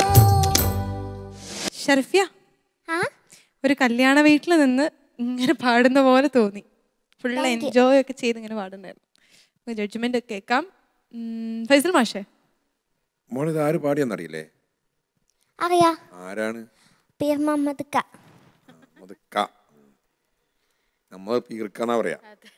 S1: ഷർഫിയ
S2: ആ
S1: ഒരു കല്യാണ വീട്ടിൽ നിന്ന് ഇങ്ങനെ പാടുന്ന പോലെ തോന്നി ഫുൾ എൻജോയ് ഒക്കെ ചെയ്ത് ഇങ്ങനെ പാടുന്നായിരുന്നു ജഡ്ജ്മെന്റ് ഒക്കെ കേൾക്കാം ഉം, ഫൈസൽ മാഷേ
S3: മോളിത് ആര് പാടിയെന്നറിയില്ലേ
S2: അറിയാ
S3: ആരാണ്
S2: പീർ മുഹമ്മദ് ക
S3: അത് ക നമ്മൾ പീർക്കാന്നാ പറയാ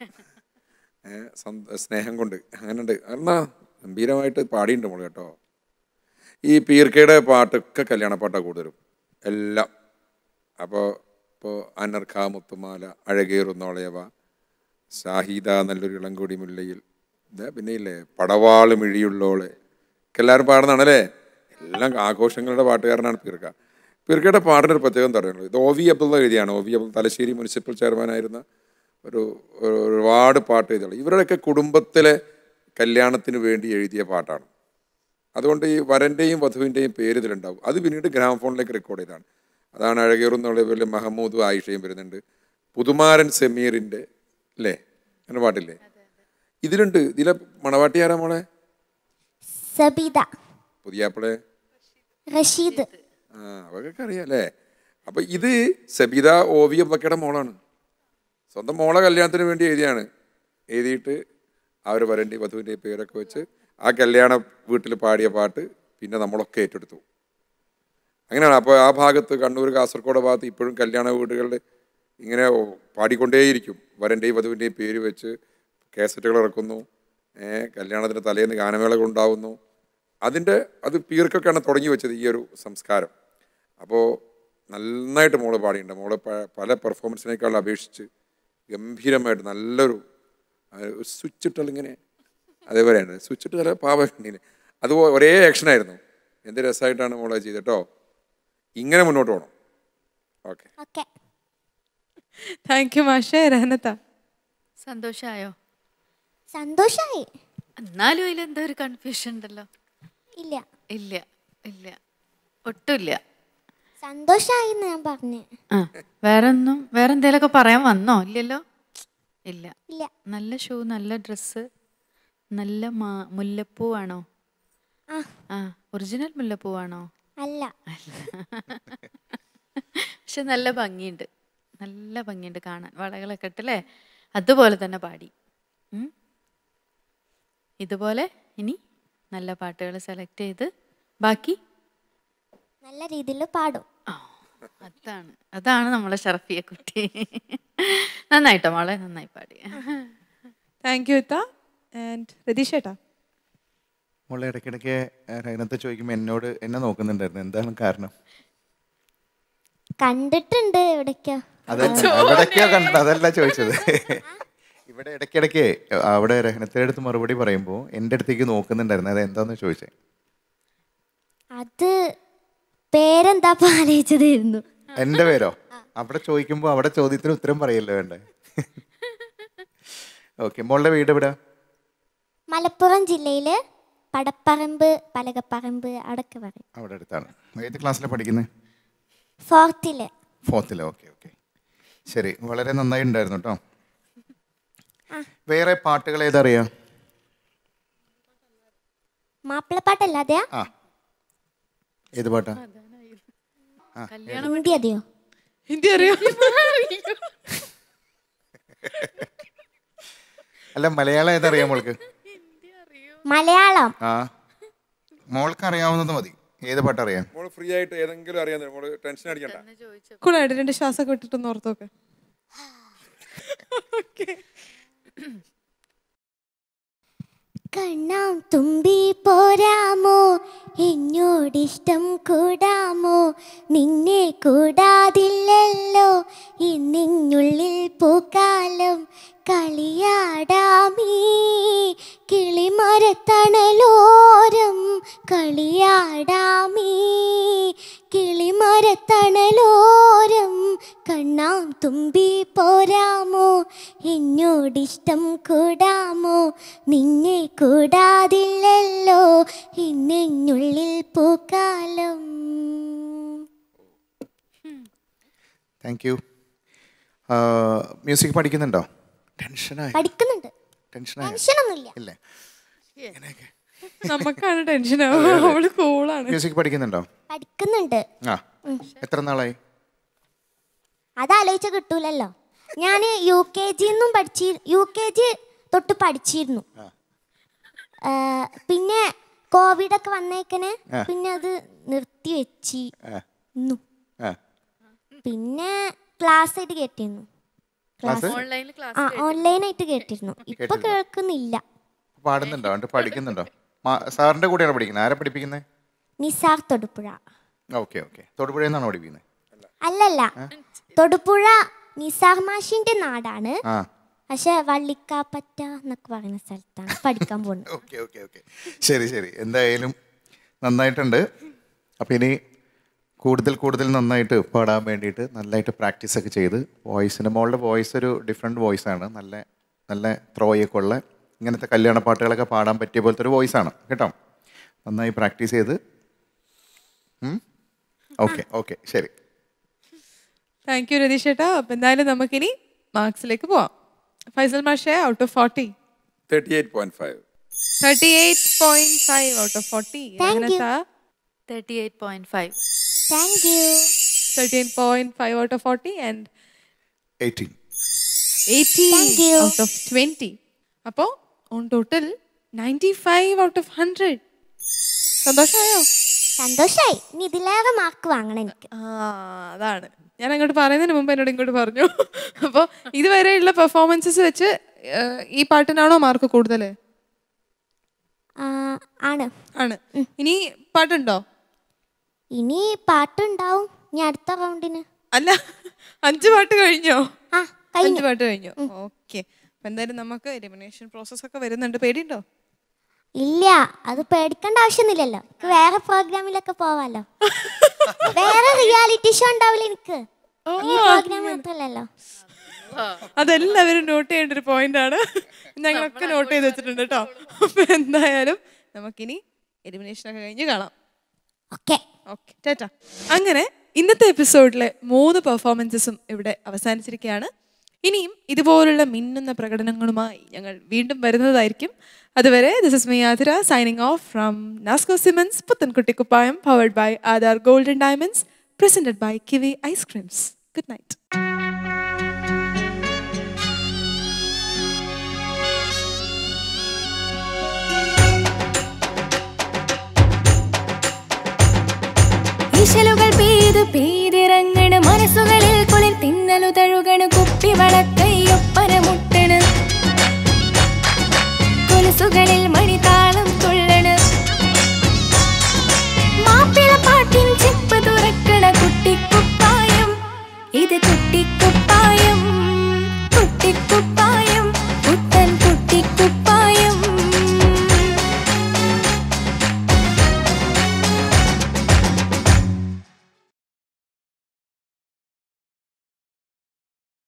S3: ഏ, സന്ത- സ്നേഹം കൊണ്ട് അങ്ങനെയുണ്ട് എന്നാ ഗംഭീരമായിട്ട് പാടിയിട്ടുണ്ട് മോള് കേട്ടോ ഈ പീർക്കയുടെ പാട്ടൊക്കെ കല്യാണ പാട്ടാണ് കൂടുതലും എല്ലാം അപ്പോൾ ഇപ്പോൾ അനർഖ മുത്തുമാല അഴകേറുന്നോളയവ ഷാഹിദ നല്ലൊരു ഇളംകൂടി മുല്ലയിൽ ഇതാ പിന്നെ ഇല്ലേ പടവാള് മിഴിയുള്ളോളെ ഒക്കെ എല്ലാവരും പാടുന്നതാണല്ലേ എല്ലാം ആഘോഷങ്ങളുടെ പാട്ടുകാരനാണ് പീർക്ക പീർക്കയുടെ പാടിൻ്റെ ഒരു പ്രത്യേകം പറയുന്നത് ഇത് ഒ വി അബ്ദുള്ള എഴുതിയാണ് O V Abdul Thalassery municipal ചെയർമാനായിരുന്ന ഒരു ഒരു- ഒരുപാട് പാട്ട് എഴുതിയുള്ളൂ ഇവരുടെയൊക്കെ കുടുംബത്തിലെ കല്യാണത്തിന് വേണ്ടി എഴുതിയ പാട്ടാണ് അതുകൊണ്ട് ഈ വരൻ്റെയും വധുവിൻ്റെയും പേര് ഇതിലുണ്ടാവും അത് പിന്നീട് ഗ്രാമഫോണിലേക്ക് റെക്കോർഡ് ചെയ്തതാണ് അതാണ് അഴകേറുന്നുള്ള പേരിൽ മഹമ്മൂദും ആയിഷയും വരുന്നുണ്ട് പുതുമാരൻ സെമീറിൻ്റെ അല്ലേ അങ്ങനെ പാട്ടില്ലേ ഇതിലുണ്ട് ഇതിലെ മണവാട്ടി ആരാ മോളെ
S2: സബീദ
S3: പുതിയാപ്പിളെ
S2: റഷീദ്
S3: ആ അവരൊക്കെ അറിയാം അല്ലേ അപ്പൊ ഇത് സബിത ഒ വി അബ്ബക്കയുടെ മോളാണ് സ്വന്തം മോളെ കല്യാണത്തിന് വേണ്ടി എഴുതിയാണ് എഴുതിയിട്ട് അവർ വരൻ്റെ വധുവിൻ്റെ പേരൊക്കെ വെച്ച് ആ കല്യാണ വീട്ടിൽ പാടിയ പാട്ട് പിന്നെ നമ്മളൊക്കെ ഏറ്റെടുത്തു അങ്ങനെയാണ് അപ്പോൾ ആ ഭാഗത്ത് കണ്ണൂർ കാസർഗോഡ് ഭാഗത്ത് ഇപ്പോഴും കല്യാണ വീടുകളിൽ ഇങ്ങനെ പാടിക്കൊണ്ടേയിരിക്കും വരൻ്റെയും വധുവിൻ്റെയും പേര് വെച്ച് കാസറ്റുകൾ ഇറക്കുന്നു ഏഹ് കല്യാണത്തിന് തലേന്ന് ഗാനമേളകൾ ഉണ്ടാവുന്നു അതിൻ്റെ അത് പീർക്കൊക്കെയാണ് തുടങ്ങി വെച്ചത് ഈ ഒരു സംസ്കാരം അപ്പോൾ നന്നായിട്ട് മോള് പാടിയിട്ടുണ്ട് മോള് പ- പല പെർഫോമൻസിനേക്കാൾ അപേക്ഷിച്ച് ഗംഭീരമായിട്ട് നല്ലൊരു ആ, ഒരു സ്വിച്ച് ഇട്ടാൽ ഇങ്ങനെ അതേപോലെയാണ് സ്വിച്ച് ഇട്ട് ചില പാവ കണ്ടില്ലേ അത് ഒരേ ആക്ഷനായിരുന്നു എന്ത് രസമായിട്ടാണ് മോളെ ചെയ്തത് കേട്ടോ ഇങ്ങനെ മുന്നോട്ട് പോകണം ഓക്കെ
S2: ഓക്കെ
S1: താങ്ക് യു മാഷേ രഹനത്ത
S4: സന്തോഷമായോ
S2: സന്തോഷായി
S4: എന്നാലും അതിലെന്തോ ഒരു കൺഫ്യൂഷൻ ഉണ്ടല്ലോ
S2: ഇല്ല
S4: ഇല്ല ഇല്ല ഒട്ടുമില്ല
S2: സന്തോഷായി എന്ന് ഞാൻ പറഞ്ഞു
S4: ആ വേറെ ഒന്നും വേറെ എന്തേലൊക്കെ പറയാൻ വന്നോ ഇല്ലല്ലോ ഇല്ല
S2: ഇല്ല
S4: നല്ല ഷൂ നല്ല ഡ്രസ്സ് നല്ല മാ മുല്ലപ്പൂവാണോ
S2: ആ
S4: ആ ഒറിജിനൽ മുല്ലപ്പൂവാണോ
S2: അല്ല
S4: പക്ഷെ നല്ല ഭംഗിയുണ്ട് നല്ല ഭംഗിയുണ്ട് കാണാൻ വളകളൊക്കെ ഇട്ടല്ലേ അതുപോലെ തന്നെ പാടി ഉം. ഇതുപോലെ ഇനി നല്ല പാട്ടുകൾ സെലക്ട് ചെയ്ത് ബാക്കി
S2: നല്ല രീതിയിൽ പാടും
S4: ആ, അതാണ് അതാണ് നമ്മളെ ഷറഫിയ കുട്ടി നന്നായിട്ടോ മോളെ നന്നായി പാടി
S1: താങ്ക് യു ഇത്ത ആൻഡ് രതീഷ് ഏട്ടാ
S5: മോളെ ഇടയ്ക്കിടയ്ക്ക് രഹനത്തെ ചോദിക്കുമ്പോൾ എന്നോട് എന്നെ നോക്കുന്നുണ്ടായിരുന്നു എന്താണ് കാരണം
S2: കണ്ടിട്ടുണ്ട് എവിടേക്കോ
S5: അതല്ല എവിടേക്കോ കണ്ടത് അതല്ല ചോദിച്ചത് ഇവിടെ ഇടയ്ക്കിടയ്ക്ക് അവിടെ രഹനത്തിന്റെ അടുത്ത് മറുപടി പറയുമ്പോൾ എൻ്റെ അടുത്തേക്ക് നോക്കുന്നുണ്ടായിരുന്നു അത് എന്താന്ന് ചോദിച്ചേ
S2: അത് പേരെന്താ ആലോചിച്ചതായിരുന്നു
S5: എൻ്റെ പേരോ അവിടെ ചോദിക്കുമ്പോൾ അവിടെ ചോദ്യത്തിന് ഉത്തരം പറയല്ലോ വേണ്ടേ ഓക്കെ മോളുടെ വീട് എവിടാ
S2: മലപ്പുറം ജില്ലയില് പടപ്പറമ്പ് പലകപ്പറമ്പ് അടക്ക പറയും
S5: അവിടെ അടുത്താണ് ഏത് ക്ലാസ്സിലാണ് പഠിക്കുന്നത്
S2: ഫോർത്തില്
S5: ഫോർത്തിൽ ഓക്കെ ഓക്കെ ശരി വളരെ നന്നായി ഉണ്ടായിരുന്നു കേട്ടോ വേറെ പാട്ടുകൾ ഏതറിയാം
S2: മാപ്പിളപ്പാട്ടല്ലാതെയാ
S5: ആ ഏത് പാട്ടാ
S2: ഹിന്ദി അതെയോ
S1: ഹിന്ദി അറിയോ
S5: അല്ല മലയാളം ഏതറിയാം മോൾക്ക്
S2: മലയാളം
S5: ആ മോൾക്ക് അറിയാവുന്നത് മതി ഏത് പാട്ടറിയാം
S3: മോള് ഫ്രീ ആയിട്ട് ഏതെങ്കിലും അറിയാൻ മോള് ടെൻഷൻ അടിക്കണ്ട
S1: കൂളായിട്ട് രണ്ട് ശ്വാസമൊക്കെ വിട്ടിട്ടൊന്ന് ഓർത്തോക്കെ
S2: കണ്ണാം തുമ്പി പോരാമോ എന്നോടിഷ്ടം കൂടാമോ നിന്നെ കൂടാതില്ലല്ലോ ഇന്നിനുള്ളിൽ പൂക്കാലം കളിയാടാമീ കിളിമരത്തണലോരം കളിയാടാമീ കിളിമരത്തണലോരം കണ്ണാം തുമ്പി പോരാമോ എന്നോടിഷ്ടം കൂടാമോ നിന്നെ കൂടാതില്ലല്ലോ ഇന്നെന്നുള്ളിൽ പൂക്കാലം
S5: താങ്ക് യു മ്യൂസിക് പഠിക്കുന്നുണ്ടോ ടെൻഷനായി
S2: പഠിക്കുന്നുണ്ട്
S5: ടെൻഷനായി
S2: ടെൻഷനൊന്നുമില്ല
S5: ഇല്ലേ ഇങ്ങനെയൊക്കെ
S1: നമുക്കാണ് ടെൻഷൻ അവള് കൂളാണ്
S5: മ്യൂസിക് പഠിക്കുന്നുണ്ടോ
S2: പഠിക്കുന്നുണ്ട്
S5: ആ എത്ര നാളായി
S2: അതാലോചിച്ച കിട്ടൂലല്ലോ ഞാൻ യു കെ ജിന്നും പഠിച്ചി യു കെ ജി തൊട്ട് പഠിച്ചിരുന്നു ആ, പിന്നെ കോവിഡ് ഒക്കെ വന്നേക്കനെ പിന്നെ അത് നിർത്തി വെച്ച് ഇന്നു
S5: ആ
S2: പിന്നെ ക്ലാസ് ആയിട്ട് കേട്ടിരുന്നു
S5: ക്ലാസ്
S2: ആ ഓൺലൈനായിട്ട് കേട്ടിരുന്നു ഇപ്പൊ കേൾക്കുന്നില്ല
S5: പാടുന്നുണ്ടോ എന്നിട്ട് പഠിക്കുന്നുണ്ടോ മാ- സാറിന്റെ കൂടെയാണ് പഠിക്കുന്നത് ആരെ പഠിപ്പിക്കുന്നത്
S2: നിസാർ തൊടുപുഴ
S5: ഓക്കെ ഓക്കെ തൊടുപുഴയിൽ നിന്നാണോ പഠിപ്പിക്കുന്നത്
S2: അല്ലല്ല തൊടുപുഴ നിസാർ മാഷിന്റെ നാടാണ്
S5: ആ
S2: പക്ഷെ വള്ളിക്കാപ്പറ്റ എന്നൊക്കെ പറയുന്ന സ്ഥലത്താണ് പഠിക്കാൻ പോകുന്നത്
S5: ഓക്കെ ഓക്കെ ഓക്കെ ശരി ശരി എന്തായാലും നന്നായിട്ടുണ്ട് അപ്പോൾ ഇനി കൂടുതൽ കൂടുതൽ നന്നായിട്ട് പാടാൻ വേണ്ടിയിട്ട് നല്ലതായിട്ട് പ്രാക്ടീസ് ഒക്കെ ചെയ്ത് വോയിസിന് മോളുടെ വോയിസ് ഒരു ഡിഫറെൻറ്റ് വോയിസ് ആണ് നല്ല നല്ല ത്രോയൊക്കെ ഉള്ള ഇങ്ങനത്തെ കല്യാണ പാട്ടുകളൊക്കെ പാടാൻ പറ്റിയ പോലത്തെ ഒരു വോയിസ് ആണ് കേട്ടോ നന്നായി പ്രാക്ടീസ് ചെയ്ത് ഓക്കെ ഓക്കെ ശരി
S1: താങ്ക് യു രതീഷ് ചേട്ടാ അപ്പൊ എന്തായാലും നമുക്കിനി മാർക്സിലേക്ക് പോവാം ഫൈസൽ മാഷെ out of forty
S3: thirty eight point five
S1: thirty eight point five out of forty
S4: thirty eight point five
S2: thank you
S1: thirty eight point five out of forty and
S5: eighteen
S1: eighteen
S2: Thank you.
S1: Out of twenty അപ്പോൾ on total ninety five out of hundred സന്തോഷമായോ
S2: സന്തോഷായി ഇനി ഇതിലേറെ mark വാങ്ങണം എനിക്ക്
S1: ആ അതാണ് ഞാൻ അങ്ങോട്ട് പറയുന്നതിന് മുമ്പ് എന്നോട് ഇങ്ങോട്ട് പറഞ്ഞു അപ്പോൾ ഇതുവരെയുള്ള പെർഫോമൻസസ് വെച്ച് ഏഹ്, ഈ പാട്ടിനാണോ മാർക്ക് കൂടുതൽ
S2: ആ, ആണ്
S1: ആണ് ഇനി പാട്ടുണ്ടോ
S2: ഇനി പാട്ടുണ്ടാവും ഇനി അടുത്ത റൗണ്ടിന്
S1: അല്ല അഞ്ച് പാട്ട് കഴിഞ്ഞോ
S2: ആ
S1: അഞ്ച്
S2: കഴിഞ്ഞു
S1: പാട്ട് കഴിഞ്ഞു ഓക്കെ അപ്പൊ എന്തായാലും നമുക്ക് എലിമിനേഷൻ പ്രോസസ് ഒക്കെ വരുന്നുണ്ട് പേടിയുണ്ടോ
S2: ഇല്ല അത് പേടിക്കേണ്ട ആവശ്യമൊന്നുമില്ലല്ലോ എനിക്ക് വേറെ പ്രോഗ്രാമിലൊക്കെ പോവാലോ വേറെ റിയാലിറ്റി ഷോ ഉണ്ടാവില്ല എനിക്ക് ഈ പ്രോഗ്രാം മാത്രല്ലല്ലോ
S1: അതെല്ലാവരും നോട്ട് ചെയ്യേണ്ട ഒരു പോയിന്റ് ആണ് ഞങ്ങളൊക്കെ നോട്ട് ചെയ്ത് വെച്ചിട്ടുണ്ട് കേട്ടോ അപ്പൊ എന്തായാലും നമുക്കിനി എലിമിനേഷൻ ഒക്കെ കഴിഞ്ഞ് കാണാം
S2: ഓക്കെ
S1: ഓക്കെ ടാറ്റ അങ്ങനെ ഇന്നത്തെ എപ്പിസോഡിലെ മൂന്ന് പെർഫോമൻസസും ഇവിടെ അവസാനിച്ചിരിക്കുകയാണ് ഇനിയും ഇതുപോലുള്ള മിന്നുന്ന പ്രകടനങ്ങളുമായി ഞങ്ങൾ വീണ്ടും വരുന്നതായിരിക്കും അതുവരെ this is me Athira signing off from Nasco സിമൻസ് പുത്തൻകുട്ടി കുപ്പായം powered by Aadhaar golden diamonds presented by Kiwi ice creams good night
S6: ഈശലുകൾ പെയ്ത്